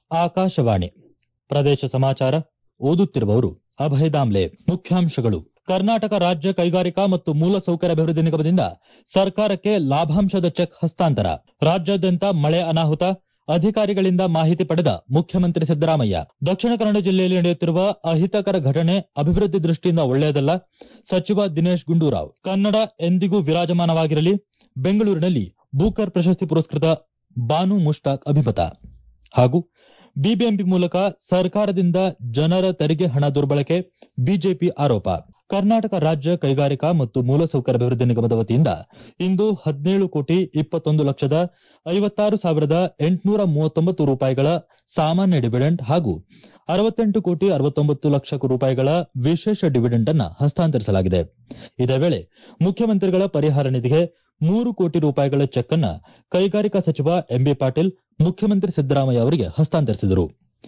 ಆಕಾಶವಾಣಿ ಪ್ರದೇಶ ಸಮಾಚಾರ ಓದುತ್ತಿರುವವರು ಅಭಯ ದಾಮ್ಲೆ ಮುಖ್ಯಾಂಶಗಳು ಕರ್ನಾಟಕ ರಾಜ್ಯ ಕೈಗಾರಿಕಾ ಮತ್ತು ಮೂಲಸೌಕರ್ಯ ಅಭಿವೃದ್ಧಿ ನಿಗಮದಿಂದ ಸರ್ಕಾರಕ್ಕೆ ಲಾಭಾಂಶದ ಚೆಕ್ ಹಸ್ತಾಂತರ ರಾಜ್ಯಾದ್ಯಂತ ಮಳೆ ಅನಾಹುತ ಅಧಿಕಾರಿಗಳಿಂದ ಮಾಹಿತಿ ಪಡೆದ ಮುಖ್ಯಮಂತ್ರಿ ಸಿದ್ದರಾಮಯ್ಯ ದಕ್ಷಿಣ ಕನ್ನಡ ಜಿಲ್ಲೆಯಲ್ಲಿ ನಡೆಯುತ್ತಿರುವ ಅಹಿತಕರ ಘಟನೆ ಅಭಿವೃದ್ಧಿ ದೃಷ್ಟಿಯಿಂದ ಒಳ್ಳೆಯದಲ್ಲ ಸಚಿವ ದಿನೇಶ್ ಗುಂಡೂರಾವ್ ಕನ್ನಡ ಎಂದಿಗೂ ವಿರಾಜಮಾನವಾಗಿರಲಿ ಬೆಂಗಳೂರಿನಲ್ಲಿ ಬೂಕರ್ ಪ್ರಶಸ್ತಿ ಪುರಸ್ಕೃತ ಬಾನು ಮುಷ್ತಾಕ್ ಅಭಿಮತ ಹಾಗೂ ಬಿಬಿಎಂಪಿ ಮೂಲಕ ಸರ್ಕಾರದಿಂದ ಜನರ ತೆರಿಗೆ ಹಣ ದುರ್ಬಳಕೆ ಬಿಜೆಪಿ ಆರೋಪ ಕರ್ನಾಟಕ ರಾಜ್ಯ ಕೈಗಾರಿಕಾ ಮತ್ತು ಮೂಲಸೌಕರ್ಯ ಅಭಿವೃದ್ಧಿ ನಿಗಮದ ವತಿಯಿಂದ ಇಂದು ಹದಿನೇಳು ಕೋಟಿ ಇಪ್ಪತ್ತೊಂದು ಲಕ್ಷದ ಐವತ್ತಾರು ಸಾವಿರದ ಎಂಟುನೂರ ಮೂವತ್ತೊಂಬತ್ತು ರೂಪಾಯಿಗಳ ಸಾಮಾನ್ಯ ಡಿವಿಡೆಂಡ್ ಹಾಗೂ ಅರವತ್ತೆಂಟು ಕೋಟಿ ಅರವತ್ತೊಂಬತ್ತು ಲಕ್ಷ ರೂಪಾಯಿಗಳ ವಿಶೇಷ ಡಿವಿಡೆಂಡ್ ಅನ್ನು ಹಸ್ತಾಂತರಿಸಲಾಗಿದೆ ಇದೇ ವೇಳೆ ಮುಖ್ಯಮಂತ್ರಿಗಳ ಪರಿಹಾರ ನಿಧಿಗೆ ಮೂರು ಕೋಟಿ ರೂಪಾಯಿಗಳ ಚೆಕ್ ಅನ್ನು ಕೈಗಾರಿಕಾ ಸಚಿವ ಎಂಬಿ ಪಾಟೀಲ್ ಮುಖ್ಯಮಂತ್ರಿ ಸಿದ್ದರಾಮಯ್ಯ ಅವರಿಗೆ ಹಸ್ತಾಂತರಿಸಿದರು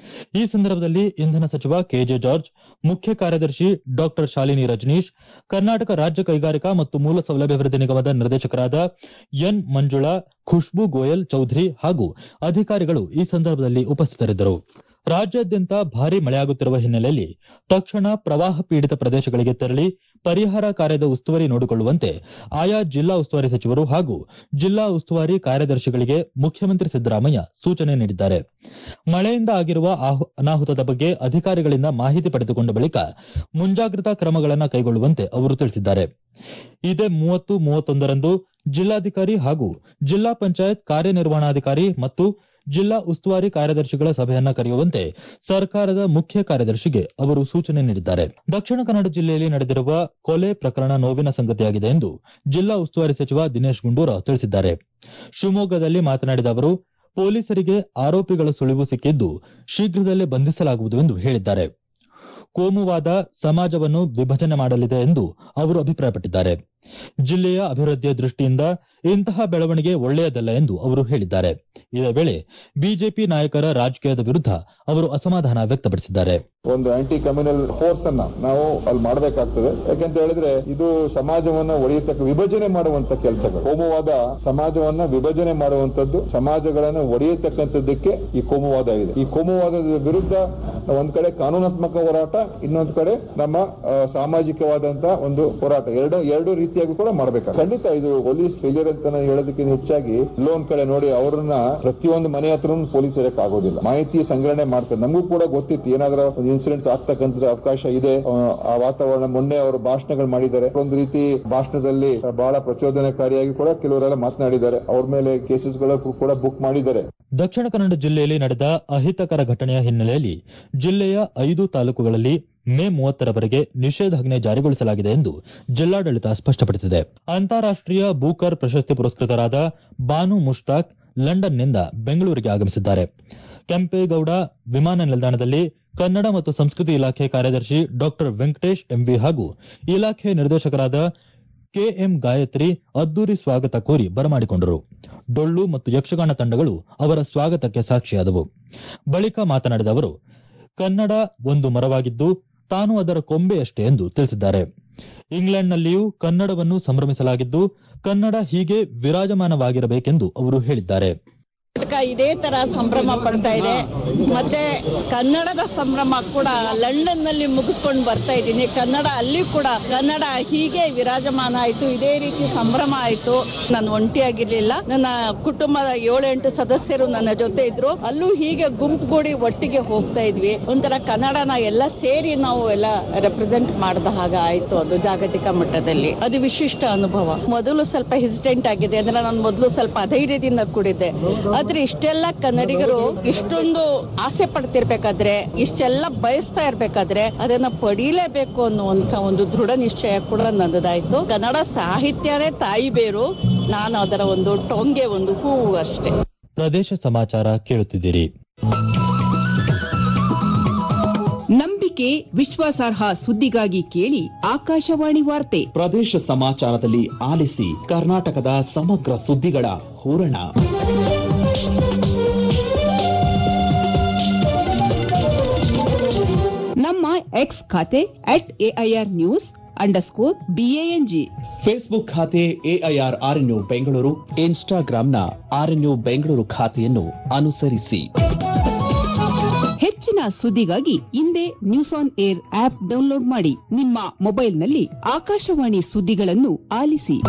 ಈ ಸಂದರ್ಭದಲ್ಲಿ ಇಂಧನ ಸಚಿವ ಕೆಜೆ ಜಾರ್ಜ್ ಮುಖ್ಯ ಕಾರ್ಯದರ್ಶಿ ಡಾ ಶಾಲಿನಿ ರಜನೀಶ್ ಕರ್ನಾಟಕ ರಾಜ್ಯ ಕೈಗಾರಿಕಾ ಮತ್ತು ಮೂಲ ಸೌಲಭ್ಯಾಭಿವೃದ್ಧಿ ನಿಗಮದ ನಿರ್ದೇಶಕರಾದ ಎನ್ ಮಂಜುಳಾ ಖುಷ್ಬೂ ಗೋಯಲ್ ಚೌಧರಿ ಹಾಗೂ ಅಧಿಕಾರಿಗಳು ಈ ಸಂದರ್ಭದಲ್ಲಿ ಉಪಸ್ಥಿತರಿದ್ದರು ರಾಜ್ಯಾದ್ಯಂತ ಭಾರೀ ಮಳೆಯಾಗುತ್ತಿರುವ ಹಿನ್ನೆಲೆಯಲ್ಲಿ ತಕ್ಷಣ ಪ್ರವಾಹ ಪೀಡಿತ ಪ್ರದೇಶಗಳಿಗೆ ತೆರಳಿ ಪರಿಹಾರ ಕಾರ್ಯದ ಉಸ್ತುವಾರಿ ನೋಡಿಕೊಳ್ಳುವಂತೆ ಆಯಾ ಜಿಲ್ಲಾ ಉಸ್ತುವಾರಿ ಸಚಿವರು ಹಾಗೂ ಜಿಲ್ಲಾ ಉಸ್ತುವಾರಿ ಕಾರ್ಯದರ್ಶಿಗಳಿಗೆ ಮುಖ್ಯಮಂತ್ರಿ ಸಿದ್ದರಾಮಯ್ಯ ಸೂಚನೆ ನೀಡಿದ್ದಾರೆ ಮಳೆಯಿಂದ ಆಗಿರುವ ಅನಾಹುತದ ಬಗ್ಗೆ ಅಧಿಕಾರಿಗಳಿಂದ ಮಾಹಿತಿ ಪಡೆದುಕೊಂಡ ಬಳಿಕ ಮುಂಜಾಗ್ರತಾ ಕ್ರಮಗಳನ್ನು ಕೈಗೊಳ್ಳುವಂತೆ ಅವರು ತಿಳಿಸಿದ್ದಾರೆ ಇದೇ ಮೂವತ್ತು ಮೂವತ್ತೊಂದರಂದು ಜಿಲ್ಲಾಧಿಕಾರಿ ಹಾಗೂ ಜಿಲ್ಲಾ ಪಂಚಾಯತ್ ಕಾರ್ಯನಿರ್ವಹಣಾಧಿಕಾರಿ ಮತ್ತು ಜಿಲ್ಲಾ ಉಸ್ತುವಾರಿ ಕಾರ್ಯದರ್ಶಿಗಳ ಸಭೆಯನ್ನ ಕರೆಯುವಂತೆ ಸರ್ಕಾರದ ಮುಖ್ಯ ಕಾರ್ಯದರ್ಶಿಗೆ ಅವರು ಸೂಚನೆ ನೀಡಿದ್ದಾರೆ ದಕ್ಷಿಣ ಕನ್ನಡ ಜಿಲ್ಲೆಯಲ್ಲಿ ನಡೆದಿರುವ ಕೊಲೆ ಪ್ರಕರಣ ನೋವಿನ ಸಂಗತಿಯಾಗಿದೆ ಎಂದು ಜಿಲ್ಲಾ ಉಸ್ತುವಾರಿ ಸಚಿವ ದಿನೇಶ್ ಗುಂಡೂರಾವ್ ತಿಳಿಸಿದ್ದಾರೆ ಶಿವಮೊಗ್ಗದಲ್ಲಿ ಮಾತನಾಡಿದ ಅವರು ಪೊಲೀಸರಿಗೆ ಆರೋಪಿಗಳ ಸುಳಿವು ಸಿಕ್ಕಿದ್ದು ಶೀಘ್ರದಲ್ಲೇ ಬಂಧಿಸಲಾಗುವುದು ಎಂದು ಹೇಳಿದ್ದಾರೆ ಕೋಮುವಾದ ಸಮಾಜವನ್ನು ವಿಭಜನೆ ಮಾಡಲಿದೆ ಎಂದು ಅವರು ಅಭಿಪ್ರಾಯಪಟ್ಟಿದ್ದಾರೆ ಜಿಲ್ಲೆಯ ಅಭಿವೃದ್ಧಿಯ ದೃಷ್ಟಿಯಿಂದ ಇಂತಹ ಬೆಳವಣಿಗೆ ಒಳ್ಳೆಯದಲ್ಲ ಎಂದು ಅವರು ಹೇಳಿದ್ದಾರೆ ಇದೇ ವೇಳೆ ಬಿಜೆಪಿ ನಾಯಕರ ರಾಜಕೀಯದ ವಿರುದ್ಧ ಅವರು ಅಸಮಾಧಾನ ವ್ಯಕ್ತಪಡಿಸಿದ್ದಾರೆ ಒಂದು ಆಂಟಿ ಕಮ್ಯುನಲ್ ಫೋರ್ಸ್ ಅನ್ನ ನಾವು ಅಲ್ಲಿ ಮಾಡಬೇಕಾಗ್ತದೆ ಯಾಕೆಂತ ಹೇಳಿದ್ರೆ ಇದು ಸಮಾಜವನ್ನ ಒಡೆಯತಕ್ಕ ವಿಭಜನೆ ಮಾಡುವಂತ ಕೆಲಸಗಳು ಕೋಮುವಾದ ಸಮಾಜವನ್ನ ವಿಭಜನೆ ಮಾಡುವಂತದ್ದು ಸಮಾಜಗಳನ್ನ ಒಡೆಯತಕ್ಕಂಥದ್ದಕ್ಕೆ ಈ ಕೋಮುವಾದ ಇದೆ ಈ ಕೋಮುವಾದದ ವಿರುದ್ಧ ಒಂದ್ ಕಡೆ ಕಾನೂನಾತ್ಮಕ ಹೋರಾಟ ಇನ್ನೊಂದ್ ಕಡೆ ನಮ್ಮ ಆ, ಸಾಮಾಜಿಕವಾದಂತಹ ಒಂದು ಹೋರಾಟ ಎರಡು ಎರಡು ರೀತಿಯಾಗಿ ಕೂಡ ಮಾಡಬೇಕು ಖಂಡಿತ ಇದು ಪೊಲೀಸ್ ಫೇಲಿಯರ್ ಅಂತ ನಾನು ಹೇಳೋದಕ್ಕಿಂತ ಹೆಚ್ಚಾಗಿ ಲೋನ್ ಕಡೆ ನೋಡಿ ಅವ್ರನ್ನ ಪ್ರತಿಯೊಂದು ಮನೆ ಹತ್ರ ಪೊಲೀಸ್ ಇರಕ್ ಆಗೋದಿಲ್ಲ ಮಾಹಿತಿ ಸಂಗ್ರಹಣೆ ಮಾಡ್ತಾರೆ ನಮಗೂ ಕೂಡ ಗೊತ್ತಿತ್ತು ಏನಾದ್ರೂ ಒಂದು ಇನ್ಸಿಡೆಂಟ್ಸ್ ಆಗ್ತಕ್ಕಂಥದ್ದು ಅವಕಾಶ ಇದೆ ಆ, ಆ ವಾತಾವರಣ ಮೊನ್ನೆ ಅವರು ಭಾಷಣಗಳು ಮಾಡಿದ್ದಾರೆ ಒಂದು ರೀತಿ ಭಾಷಣದಲ್ಲಿ ಬಹಳ ಪ್ರಚೋದನಕಾರಿಯಾಗಿ ಕೂಡ ಕೆಲವರೆಲ್ಲ ಮಾತನಾಡಿದ್ದಾರೆ ಅವ್ರ ಮೇಲೆ ಕೇಸಸ್ಗಳು ಕೂಡ ಬುಕ್ ಮಾಡಿದ್ದಾರೆ ದಕ್ಷಿಣ ಕನ್ನಡ ಜಿಲ್ಲೆಯಲ್ಲಿ ನಡೆದ ಅಹಿತಕರ ಘಟನೆಯ ಹಿನ್ನೆಲೆಯಲ್ಲಿ ಜಿಲ್ಲೆಯ ಐದು ತಾಲೂಕುಗಳಲ್ಲಿ ಮೇ ಮೂವತ್ತರವರೆಗೆ ನಿಷೇಧಾಜ್ಞೆ ಜಾರಿಗೊಳಿಸಲಾಗಿದೆ ಎಂದು ಜಿಲ್ಲಾಡಳಿತ ಸ್ಪಷ್ಟಪಡಿಸಿದೆ ಅಂತಾರಾಷ್ಟೀಯ ಬೂಕರ್ ಪ್ರಶಸ್ತಿ ಪುರಸ್ಕೃತರಾದ ಬಾನು ಮುಷ್ತಾಕ್ ಲಂಡನ್ನಿಂದ ಬೆಂಗಳೂರಿಗೆ ಆಗಮಿಸಿದ್ದಾರೆ ಕೆಂಪೇಗೌಡ ವಿಮಾನ ನಿಲ್ದಾಣದಲ್ಲಿ ಕನ್ನಡ ಮತ್ತು ಸಂಸ್ಕೃತಿ ಇಲಾಖೆ ಕಾರ್ಯದರ್ಶಿ ಡಾ ವೆಂಕಟೇಶ್ ಎಂವಿ ಹಾಗೂ ಇಲಾಖೆ ನಿರ್ದೇಶಕರಾದ ಕೆಎಂ ಗಾಯತ್ರಿ ಅದ್ದೂರಿ ಸ್ವಾಗತ ಕೋರಿ ಬರಮಾಡಿಕೊಂಡರು ಡೊಳ್ಳು ಮತ್ತು ಯಕ್ಷಗಾನ ತಂಡಗಳು ಅವರ ಸ್ವಾಗತಕ್ಕೆ ಸಾಕ್ಷಿಯಾದವು ಬಳಿಕ ಮಾತನಾಡಿದ ಅವರು ಕನ್ನಡ ಒಂದು ಮರವಾಗಿದ್ದು ತಾನು ಅದರ ಕೊಂಬೆಯಷ್ಟೇ ಎಂದು ತಿಳಿಸಿದ್ದಾರೆ ಇಂಗ್ಲೆಂಡ್ನಲ್ಲಿಯೂ ಕನ್ನಡವನ್ನು ಸಂಭ್ರಮಿಸಲಾಗಿದ್ದು ಕನ್ನಡ ಹೀಗೆ ವಿರಾಜಮಾನವಾಗಿರಬೇಕೆಂದು ಅವರು ಹೇಳಿದ್ದಾರೆ ಕರ್ನಾಟಕ ಇದೇ ತರ ಸಂಭ್ರಮ ಪಡ್ತಾ ಇದೆ ಮತ್ತೆ ಕನ್ನಡದ ಸಂಭ್ರಮ ಕೂಡ ಲಂಡನ್ ನಲ್ಲಿ ಮುಗಿಸ್ಕೊಂಡು ಬರ್ತಾ ಇದ್ದೀನಿ ಕನ್ನಡ ಅಲ್ಲಿ ಕೂಡ ಕನ್ನಡ ಹೀಗೆ ವಿರಾಜಮಾನ ಆಯ್ತು ಇದೇ ರೀತಿ ಸಂಭ್ರಮ ಆಯ್ತು ನಾನು ಒಂಟಿಯಾಗಿರ್ಲಿಲ್ಲ ನನ್ನ ಕುಟುಂಬದ ಏಳೆಂಟು ಸದಸ್ಯರು ನನ್ನ ಜೊತೆ ಇದ್ರು ಅಲ್ಲೂ ಹೀಗೆ ಗುಂಪುಗೂಡಿ ಒಟ್ಟಿಗೆ ಹೋಗ್ತಾ ಇದ್ವಿ ಒಂಥರ ಕನ್ನಡನ ಎಲ್ಲ ಸೇರಿ ನಾವು ಎಲ್ಲ ರೆಪ್ರೆಸೆಂಟ್ ಮಾಡಿದ ಹಾಗ ಆಯ್ತು ಅದು ಜಾಗತಿಕ ಮಟ್ಟದಲ್ಲಿ ಅದು ವಿಶಿಷ್ಟ ಅನುಭವ ಮೊದಲು ಸ್ವಲ್ಪ ಹೆಸಿಟೆಂಟ್ ಆಗಿದೆ ಅಂದ್ರೆ ನಾನು ಮೊದಲು ಸ್ವಲ್ಪ ಅಧೈರ್ಯದಿಂದ ಕೂಡಿದ್ದೆ ಆದ್ರೆ ಇಷ್ಟೆಲ್ಲ ಕನ್ನಡಿಗರು ಇಷ್ಟೊಂದು ಆಸೆ ಪಡ್ತಿರ್ಬೇಕಾದ್ರೆ ಇಷ್ಟೆಲ್ಲ ಬಯಸ್ತಾ ಇರ್ಬೇಕಾದ್ರೆ ಅದನ್ನ ಪಡೀಲೇಬೇಕು ಅನ್ನುವಂತ ಒಂದು ದೃಢ ನಿಶ್ಚಯ ಕೂಡ ನನ್ನದಾಯ್ತು ಕನ್ನಡ ಸಾಹಿತ್ಯನೇ ತಾಯಿ ಬೇರು ನಾನು ಅದರ ಒಂದು ಟೊಂಗೆ ಒಂದು ಹೂವು ಅಷ್ಟೇ ಪ್ರದೇಶ ಸಮಾಚಾರ ಕೇಳುತ್ತಿದ್ದೀರಿ ನಂಬಿಕೆ ವಿಶ್ವಾಸಾರ್ಹ ಸುದ್ದಿಗಾಗಿ ಕೇಳಿ ಆಕಾಶವಾಣಿ ವಾರ್ತೆ ಪ್ರದೇಶ ಸಮಾಚಾರದಲ್ಲಿ ಆಲಿಸಿ ಕರ್ನಾಟಕದ ಸಮಗ್ರ ಸುದ್ದಿಗಳ ಹೂರಣ ನಮ್ಮ ಎಕ್ಸ್ ಖಾತೆ at AIR news underscore B A N G Facebook ಖಾತೆ ಎಐಆರ್ ಆರ್ಎನ್ಯು ಬೆಂಗಳೂರು ಇನ್ಸ್ಟಾಗ್ರಾಂನ ಆರ್ಎನ್ಯು ಬೆಂಗಳೂರು ಖಾತೆಯನ್ನು ಅನುಸರಿಸಿ ಹೆಚ್ಚಿನ ಸುದ್ದಿಗಾಗಿ ಹಿಂದೆ news on air app download ಮಾಡಿ ನಿಮ್ಮ ಮೊಬೈಲ್ನಲ್ಲಿ ಆಕಾಶವಾಣಿ ಸುದ್ದಿಗಳನ್ನು ಆಲಿಸಿ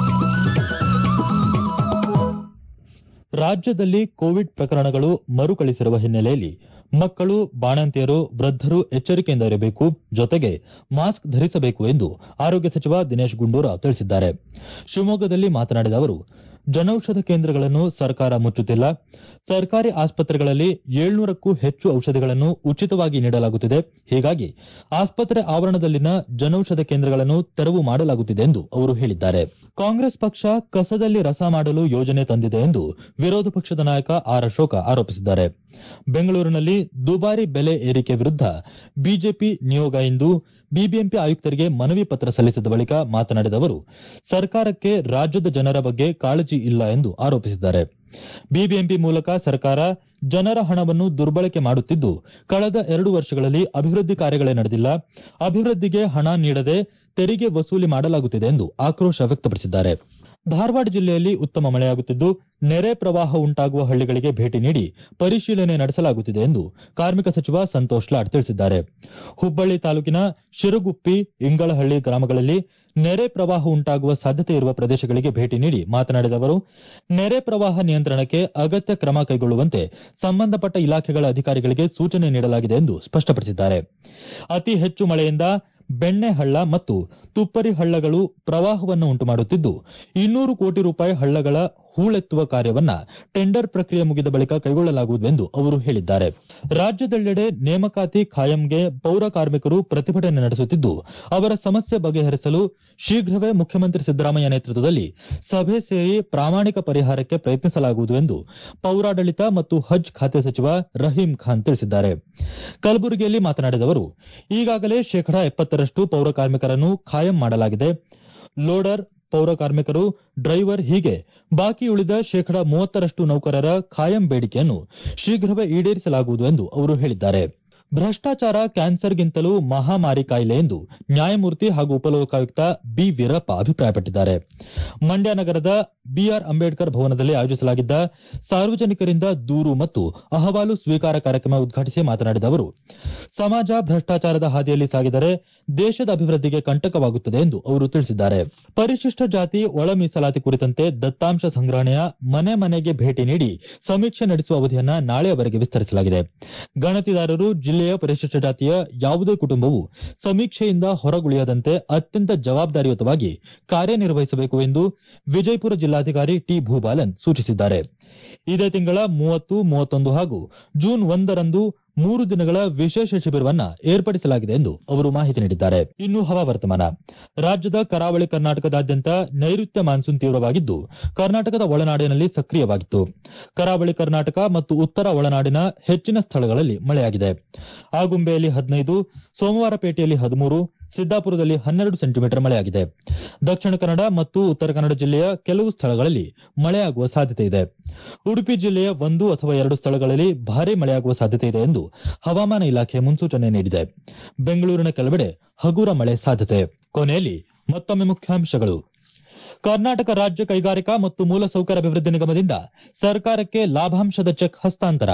ರಾಜ್ಯದಲ್ಲಿ ಕೋವಿಡ್ ಪ್ರಕರಣಗಳು ಮರುಕಳಿಸಿರುವ ಹಿನ್ನೆಲೆಯಲ್ಲಿ ಮಕ್ಕಳು ಬಾಣಂತಿಯರು ವೃದ್ಧರು ಎಚ್ಚರಿಕೆಯಿಂದ ಇರಬೇಕು ಜೊತೆಗೆ ಮಾಸ್ಕ್ ಧರಿಸಬೇಕು ಎಂದು ಆರೋಗ್ಯ ಸಚಿವ ದಿನೇಶ್ ಗುಂಡೂರಾವ್ ತಿಳಿಸಿದ್ದಾರೆ ಶಿವಮೊಗ್ಗದಲ್ಲಿ ಮಾತನಾಡಿದ ಅವರು ಜನೌಷಧ ಕೇಂದ್ರಗಳನ್ನು ಸರ್ಕಾರ ಮುಚ್ಚುತ್ತಿಲ್ಲ ಸರ್ಕಾರಿ ಆಸ್ಪತ್ರೆಗಳಲ್ಲಿ ಏಳ್ನೂರಕ್ಕೂ ಹೆಚ್ಚು ಔಷಧಿಗಳನ್ನು ಉಚಿತವಾಗಿ ನೀಡಲಾಗುತ್ತಿದೆ ಹೀಗಾಗಿ ಆಸ್ಪತ್ರೆ ಆವರಣದಲ್ಲಿನ ಜನೌಷಧ ಕೇಂದ್ರಗಳನ್ನು ತೆರವು ಮಾಡಲಾಗುತ್ತಿದೆ ಎಂದು ಅವರು ಹೇಳಿದ್ದಾರೆ ಕಾಂಗ್ರೆಸ್ ಪಕ್ಷ ಕಸದಲ್ಲಿ ರಸ ಮಾಡಲು ಯೋಜನೆ ತಂದಿದೆ ಎಂದು ವಿರೋಧ ಪಕ್ಷದ ನಾಯಕ ಆರ್ ಅಶೋಕ ಆರೋಪಿಸಿದ್ದಾರೆ ಬೆಂಗಳೂರಿನಲ್ಲಿ ದುಬಾರಿ ಬೆಲೆ ಏರಿಕೆ ವಿರುದ್ಧ ಬಿಜೆಪಿ ನಿಯೋಗ ಇಂದು ಬಿಬಿಎಂಪಿ ಆಯುಕ್ತರಿಗೆ ಮನವಿ ಪತ್ರ ಸಲ್ಲಿಸಿದ ಬಳಿಕ ಮಾತನಾಡಿದ ಅವರು ಸರ್ಕಾರಕ್ಕೆ ರಾಜ್ಯದ ಜನರ ಬಗ್ಗೆ ಕಾಳಜಿ ಇಲ್ಲ ಎಂದು ಆರೋಪಿಸಿದ್ದಾರೆ ಬಿಬಿಎಂಪಿ ಮೂಲಕ ಸರ್ಕಾರ ಜನರ ಹಣವನ್ನು ದುರ್ಬಳಕೆ ಮಾಡುತ್ತಿದ್ದು ಕಳೆದ ಎರಡು ವರ್ಷಗಳಲ್ಲಿ ಅಭಿವೃದ್ಧಿ ಕಾರ್ಯಗಳೇ ನಡೆದಿಲ್ಲ ಅಭಿವೃದ್ಧಿಗೆ ಹಣ ನೀಡದೆ ತೆರಿಗೆ ವಸೂಲಿ ಮಾಡಲಾಗುತ್ತಿದೆ ಎಂದು ಆಕ್ರೋಶ ವ್ಯಕ್ತಪಡಿಸಿದ್ದಾರೆ ಧಾರವಾಡ ಜಿಲ್ಲೆಯಲ್ಲಿ ಉತ್ತಮ ಮಳೆಯಾಗುತ್ತಿದ್ದು ನೆರೆ ಪ್ರವಾಹ ಉಂಟಾಗುವ ಹಳ್ಳಿಗಳಿಗೆ ಭೇಟಿ ನೀಡಿ ಪರಿಶೀಲನೆ ನಡೆಸಲಾಗುತ್ತಿದೆ ಎಂದು ಕಾರ್ಮಿಕ ಸಚಿವ ಸಂತೋಷ್ ಲಾಡ್ ತಿಳಿಸಿದ್ದಾರೆ ಹುಬ್ಬಳ್ಳಿ ತಾಲೂಕಿನ ಶಿರಗುಪ್ಪಿ ಇಂಗಳಹಳ್ಳಿ ಗ್ರಾಮಗಳಲ್ಲಿ ನೆರೆ ಪ್ರವಾಹ ಉಂಟಾಗುವ ಸಾಧ್ಯತೆ ಇರುವ ಪ್ರದೇಶಗಳಿಗೆ ಭೇಟಿ ನೀಡಿ ಮಾತನಾಡಿದ ಅವರು ನೆರೆ ಪ್ರವಾಹ ನಿಯಂತ್ರಣಕ್ಕೆ ಅಗತ್ಯ ಕ್ರಮ ಕೈಗೊಳ್ಳುವಂತೆ ಸಂಬಂಧಪಟ್ಟ ಇಲಾಖೆಗಳ ಅಧಿಕಾರಿಗಳಿಗೆ ಸೂಚನೆ ನೀಡಲಾಗಿದೆ ಎಂದು ಸ್ಪಷ್ಟಪಡಿಸಿದ್ದಾರೆ ಅತಿ ಹೆಚ್ಚು ಮಳೆಯಿಂದ ಬೆಣ್ಣೆ ಹಳ್ಳ ಮತ್ತು ತುಪ್ಪರಿ ಹಳ್ಳಗಳು ಪ್ರವಾಹವನ್ನು ಉಂಟುಮಾಡುತ್ತಿದ್ದು ಇನ್ನೂರು ಕೋಟಿ ರೂಪಾಯಿ ಹಳ್ಳಗಳ ಹೂಳೆತ್ತುವ ಕಾರ್ಯವನ್ನ ಟೆಂಡರ್ ಪ್ರಕ್ರಿಯೆ ಮುಗಿದ ಬಳಿಕ ಕೈಗೊಳ್ಳಲಾಗುವುದು ಎಂದು ಅವರು ಹೇಳಿದ್ದಾರೆ ರಾಜ್ಯದೆಲ್ಲೆಡೆ ನೇಮಕಾತಿ ಖಾಯಂಗೆ ಪೌರ ಕಾರ್ಮಿಕರು ಪ್ರತಿಭಟನೆ ನಡೆಸುತ್ತಿದ್ದು ಅವರ ಸಮಸ್ಯೆ ಬಗೆಹರಿಸಲು ಶೀಘ್ರವೇ ಮುಖ್ಯಮಂತ್ರಿ ಸಿದ್ದರಾಮಯ್ಯ ನೇತೃತ್ವದಲ್ಲಿ ಸಭೆ ಸೇರಿ ಪ್ರಾಮಾಣಿಕ ಪರಿಹಾರಕ್ಕೆ ಪ್ರಯತ್ನಿಸಲಾಗುವುದು ಎಂದು ಪೌರಾಡಳಿತ ಮತ್ತು ಹಜ್ ಖಾತೆ ಸಚಿವ ರಹೀಂ ಖಾನ್ ತಿಳಿಸಿದ್ದಾರೆ ಕಲಬುರಗಿಯಲ್ಲಿ ಮಾತನಾಡಿದ ಅವರು ಈಗಾಗಲೇ ಶೇಕಡಾ ಎಪ್ಪತ್ತರಷ್ಟು ಪೌರ ಕಾರ್ಮಿಕರನ್ನು ಖಾಯಂ ಮಾಡಲಾಗಿದೆ ಲೋಡರ್ ಪೌರ ಕಾರ್ಮಿಕರು ಡ್ರೈವರ್ ಹೀಗೆ ಬಾಕಿ ಉಳಿದ ಶೇಕಡಾ ಮೂವತ್ತರಷ್ಟು ನೌಕರರ ಖಾಯಂ ಬೇಡಿಕೆಯನ್ನು ಶೀಘ್ರವೇ ಈಡೇರಿಸಲಾಗುವುದು ಎಂದು ಅವರು ಹೇಳಿದ್ದಾರೆ ಭ್ರಷ್ಟಾಚಾರ ಕ್ಯಾನ್ಸರ್ಗಿಂತಲೂ ಮಹಾಮಾರಿ ಕಾಯಿಲೆ ಎಂದು ನ್ಯಾಯಮೂರ್ತಿ ಹಾಗೂ ಉಪಲೋಕಾಯುಕ್ತ ಬಿ ವೀರಪ್ಪ ಅಭಿಪ್ರಾಯಪಟ್ಟಿದ್ದಾರೆ ಮಂಡ್ಯ ನಗರದ ಬಿಆರ್ ಅಂಬೇಡ್ಕರ್ ಭವನದಲ್ಲಿ ಆಯೋಜಿಸಲಾಗಿದ್ದ ಸಾರ್ವಜನಿಕರಿಂದ ದೂರು ಮತ್ತು ಅಹವಾಲು ಸ್ವೀಕಾರ ಕಾರ್ಯಕ್ರಮ ಉದ್ಘಾಟಿಸಿ ಮಾತನಾಡಿದ ಅವರು ಸಮಾಜ ಭ್ರಷ್ಟಾಚಾರದ ಹಾದಿಯಲ್ಲಿ ಸಾಗಿದರೆ ದೇಶದ ಅಭಿವೃದ್ಧಿಗೆ ಕಂಟಕವಾಗುತ್ತದೆ ಎಂದು ಅವರು ತಿಳಿಸಿದ್ದಾರೆ ಪರಿಶಿಷ್ಟ ಜಾತಿ ಒಳ ಮೀಸಲಾತಿ ಕುರಿತಂತೆ ದತ್ತಾಂಶ ಸಂಗ್ರಹಣೆಯ ಮನೆ ಮನೆಗೆ ಭೇಟಿ ನೀಡಿ ಸಮೀಕ್ಷೆ ನಡೆಸುವ ಅವಧಿಯನ್ನ ನಾಳೆಯವರೆಗೆ ವಿಸ್ತರಿಸಲಾಗಿದೆ ಗಣತಿದಾರರು ಜಿಲ್ಲೆಯ ಪರಿಶಿಷ್ಟ ಜಾತಿಯ ಯಾವುದೇ ಕುಟುಂಬವು ಸಮೀಕ್ಷೆಯಿಂದ ಹೊರಗುಳಿಯದಂತೆ ಅತ್ಯಂತ ಜವಾಬ್ದಾರಿಯುತವಾಗಿ ಕಾರ್ಯನಿರ್ವಹಿಸಬೇಕು ಎಂದು ವಿಜಯಪುರ ಜಿಲ್ಲಾಧಿಕಾರಿ ಟಿ ಭೂಬಾಲನ್ ಸೂಚಿಸಿದ್ದಾರೆ ಇದೇ ತಿಂಗಳ ಮೂವತ್ತು ಮೂವತ್ತೊಂದು ಹಾಗೂ ಜೂನ್ ಒಂದರಂದು ಮೂರು ದಿನಗಳ ವಿಶೇಷ ಶಿಬಿರವನ್ನ ಏರ್ಪಡಿಸಲಾಗಿದೆ ಎಂದು ಅವರು ಮಾಹಿತಿ ನೀಡಿದ್ದಾರೆ ಇನ್ನು ಹವಾವರ್ತಮಾನ ರಾಜ್ಯದ ಕರಾವಳಿ ಕರ್ನಾಟಕದಾದ್ಯಂತ ನೈಋತ್ಯ ಮಾನ್ಸೂನ್ ತೀವ್ರವಾಗಿದ್ದು ಕರ್ನಾಟಕದ ಒಳನಾಡಿನಲ್ಲಿ ಸಕ್ರಿಯವಾಗಿತ್ತು ಕರಾವಳಿ ಕರ್ನಾಟಕ ಮತ್ತು ಉತ್ತರ ಒಳನಾಡಿನ ಹೆಚ್ಚಿನ ಸ್ಥಳಗಳಲ್ಲಿ ಮಳೆಯಾಗಿದೆ ಆಗುಂಬೆಯಲ್ಲಿ ಹದಿನೈದು ಸೋಮವಾರಪೇಟೆಯಲ್ಲಿ ಹದಿಮೂರು ಸಿದ್ದಾಪುರದಲ್ಲಿ ಹನ್ನೆರಡು ಸೆಂಟಿಮೀಟರ್ ಮಳೆಯಾಗಿದೆ ದಕ್ಷಿಣ ಕನ್ನಡ ಮತ್ತು ಉತ್ತರ ಕನ್ನಡ ಜಿಲ್ಲೆಯ ಕೆಲವು ಸ್ಥಳಗಳಲ್ಲಿ ಮಳೆಯಾಗುವ ಸಾಧ್ಯತೆ ಇದೆ ಉಡುಪಿ ಜಿಲ್ಲೆಯ ಒಂದು ಅಥವಾ ಎರಡು ಸ್ಥಳಗಳಲ್ಲಿ ಭಾರೀ ಮಳೆಯಾಗುವ ಸಾಧ್ಯತೆ ಇದೆ ಎಂದು ಹವಾಮಾನ ಇಲಾಖೆ ಮುನ್ಸೂಚನೆ ನೀಡಿದೆ ಬೆಂಗಳೂರಿನ ಕೆಲವೆಡೆ ಹಗುರ ಮಳೆ ಸಾಧ್ಯತೆ ಕೊನೆಯಲ್ಲಿ ಮತ್ತೊಮ್ಮೆ ಮುಖ್ಯಾಂಶಗಳು ಕರ್ನಾಟಕ ರಾಜ್ಯ ಕೈಗಾರಿಕಾ ಮತ್ತು ಮೂಲಸೌಕರ್ಯ ಅಭಿವೃದ್ಧಿ ನಿಗಮದಿಂದ ಸರ್ಕಾರಕ್ಕೆ ಲಾಭಾಂಶದ ಚೆಕ್ ಹಸ್ತಾಂತರ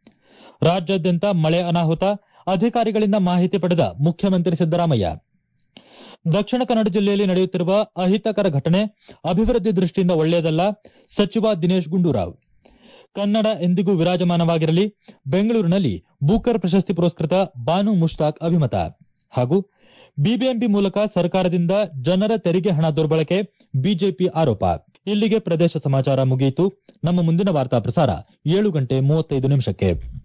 ರಾಜ್ಯಾದ್ಯಂತ ಮಳೆ ಅನಾಹುತ ಅಧಿಕಾರಿಗಳಿಂದ ಮಾಹಿತಿ ಪಡೆದ ಮುಖ್ಯಮಂತ್ರಿ ಸಿದ್ದರಾಮಯ್ಯ ದಕ್ಷಿಣ ಕನ್ನಡ ಜಿಲ್ಲೆಯಲ್ಲಿ ನಡೆಯುತ್ತಿರುವ ಅಹಿತಕರ ಘಟನೆ ಅಭಿವೃದ್ಧಿ ದೃಷ್ಟಿಯಿಂದ ಒಳ್ಳೆಯದಲ್ಲ ಸಚಿವ ದಿನೇಶ್ ಗುಂಡೂರಾವ್ ಕನ್ನಡ ಎಂದಿಗೂ ವಿರಾಜಮಾನವಾಗಿರಲಿ ಬೆಂಗಳೂರಿನಲ್ಲಿ ಬೂಕರ್ ಪ್ರಶಸ್ತಿ ಪುರಸ್ಕೃತ ಬಾನು ಮುಷ್ತಾಕ್ ಅಭಿಮತ ಹಾಗೂ ಬಿಬಿಎಂಪಿ ಮೂಲಕ ಸರ್ಕಾರದಿಂದ ಜನರ ತೆರಿಗೆ ಹಣ ದುರ್ಬಳಕೆ ಬಿಜೆಪಿ ಆರೋಪ ಇಲ್ಲಿಗೆ ಪ್ರದೇಶ ಸಮಾಚಾರ ಮುಗಿಯಿತು ನಮ್ಮ ಮುಂದಿನ ವಾರ್ತಾ ಪ್ರಸಾರ ಏಳು ಗಂಟೆ ಮೂವತ್ತೈದು ನಿಮಿಷಕ್ಕೆ